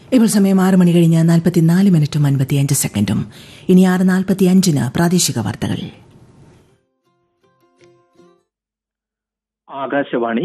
ഇപ്പോൾ സമയം ആറ് മണി കഴിഞ്ഞ് നാൽപ്പത്തിനാല് മിനിറ്റും അൻപത്തിയഞ്ച് സെക്കൻഡും ഇനി ആറ് നാൽപ്പത്തിയഞ്ചിന് പ്രാദേശിക വാർത്തകൾ ആകാശവാണി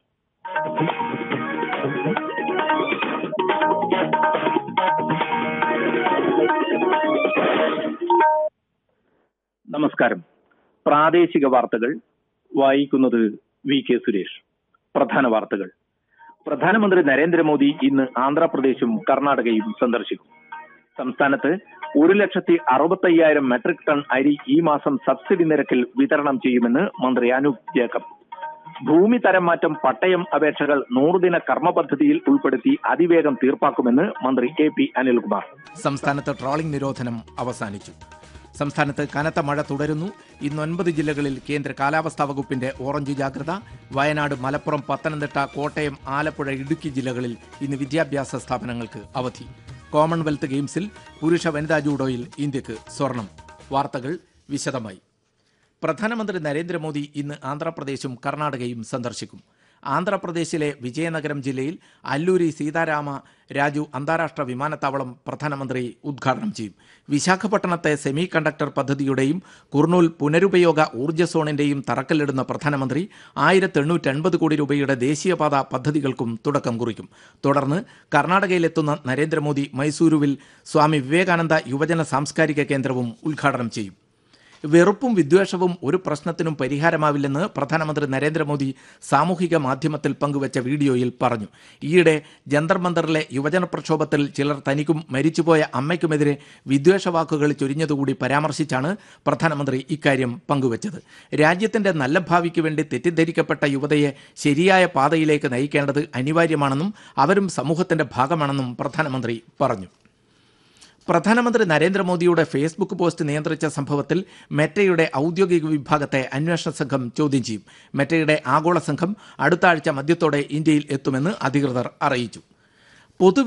നമസ്കാരം പ്രാദേശിക വാർത്തകൾ വായിക്കുന്നത് വി കെ സുരേഷ് പ്രധാന വാർത്തകൾ പ്രധാനമന്ത്രി നരേന്ദ്രമോദി ഇന്ന് ആന്ധ്രാപ്രദേശും കർണാടകയും സന്ദർശിക്കും സംസ്ഥാനത്ത് ഒരു ലക്ഷത്തി അറുപത്തയ്യായിരം മെട്രിക് ടൺ അരി ഈ മാസം സബ്സിഡി നിരക്കിൽ വിതരണം ചെയ്യുമെന്ന് മന്ത്രി അനൂപ് ജേക്കബ് ഭൂമി തരം മാറ്റം പട്ടയം അപേക്ഷകൾ നൂറുദിന കർമ്മ പദ്ധതിയിൽ ഉൾപ്പെടുത്തി അതിവേഗം തീർപ്പാക്കുമെന്ന് മന്ത്രി എ പി അനിൽകുമാർ സംസ്ഥാനത്ത് ട്രോളിംഗ് നിരോധനം അവസാനിച്ചു സംസ്ഥാനത്ത് കനത്ത മഴ തുടരുന്നു ഇന്ന് ഒൻപത് ജില്ലകളിൽ കേന്ദ്ര കാലാവസ്ഥാ വകുപ്പിന്റെ ഓറഞ്ച് ജാഗ്രത വയനാട് മലപ്പുറം പത്തനംതിട്ട കോട്ടയം ആലപ്പുഴ ഇടുക്കി ജില്ലകളിൽ ഇന്ന് വിദ്യാഭ്യാസ സ്ഥാപനങ്ങൾക്ക് അവധി കോമൺവെൽത്ത് ഗെയിംസിൽ പുരുഷ വനിതാ ജൂഡോയിൽ ഇന്ത്യക്ക് സ്വർണം വാർത്തകൾ വിശദമായി പ്രധാനമന്ത്രി നരേന്ദ്രമോദി ഇന്ന് ആന്ധ്രാപ്രദേശും കർണാടകയും സന്ദർശിക്കും ആന്ധ്രാപ്രദേശിലെ വിജയനഗരം ജില്ലയിൽ അല്ലൂരി സീതാരാമ രാജു അന്താരാഷ്ട്ര വിമാനത്താവളം പ്രധാനമന്ത്രി ഉദ്ഘാടനം ചെയ്യും വിശാഖപട്ടണത്തെ സെമി കണ്ടക്ടർ പദ്ധതിയുടെയും കുർണൂൽ പുനരുപയോഗ ഊർജ്ജ സോണിന്റെയും തറക്കല്ലിടുന്ന പ്രധാനമന്ത്രി ആയിരത്തി എണ്ണൂറ്റി അൻപത് കോടി രൂപയുടെ ദേശീയപാത പദ്ധതികൾക്കും തുടക്കം കുറിക്കും തുടർന്ന് കർണാടകയിലെത്തുന്ന നരേന്ദ്രമോദി മൈസൂരുവിൽ സ്വാമി വിവേകാനന്ദ യുവജന സാംസ്കാരിക കേന്ദ്രവും ഉദ്ഘാടനം ചെയ്യും വെറുപ്പും വിദ്വേഷവും ഒരു പ്രശ്നത്തിനും പരിഹാരമാവില്ലെന്ന് പ്രധാനമന്ത്രി നരേന്ദ്രമോദി സാമൂഹിക മാധ്യമത്തിൽ പങ്കുവച്ച വീഡിയോയിൽ പറഞ്ഞു ഈയിടെ ജന്തർ മന്ദറിലെ യുവജന പ്രക്ഷോഭത്തിൽ ചിലർ തനിക്കും മരിച്ചുപോയ അമ്മയ്ക്കുമെതിരെ വിദ്വേഷവാക്കുകൾ ചൊരിഞ്ഞതുകൂടി പരാമർശിച്ചാണ് പ്രധാനമന്ത്രി ഇക്കാര്യം പങ്കുവച്ചത് രാജ്യത്തിന്റെ നല്ല ഭാവിക്ക് വേണ്ടി തെറ്റിദ്ധരിക്കപ്പെട്ട യുവതയെ ശരിയായ പാതയിലേക്ക് നയിക്കേണ്ടത് അനിവാര്യമാണെന്നും അവരും സമൂഹത്തിന്റെ ഭാഗമാണെന്നും പ്രധാനമന്ത്രി പറഞ്ഞു പ്രധാനമന്ത്രി നരേന്ദ്രമോദിയുടെ ഫേസ്ബുക്ക് പോസ്റ്റ് നിയന്ത്രിച്ച സംഭവത്തിൽ മെറ്റയുടെ ഔദ്യോഗിക വിഭാഗത്തെ അന്വേഷണ സംഘം ചോദ്യം ചെയ്യും മെറ്റയുടെ ആഗോള സംഘം അടുത്ത ആഴ്ച മധ്യത്തോടെ ഇന്ത്യയിൽ എത്തുമെന്ന് അധികൃതർ അറിയിച്ചു പൊതു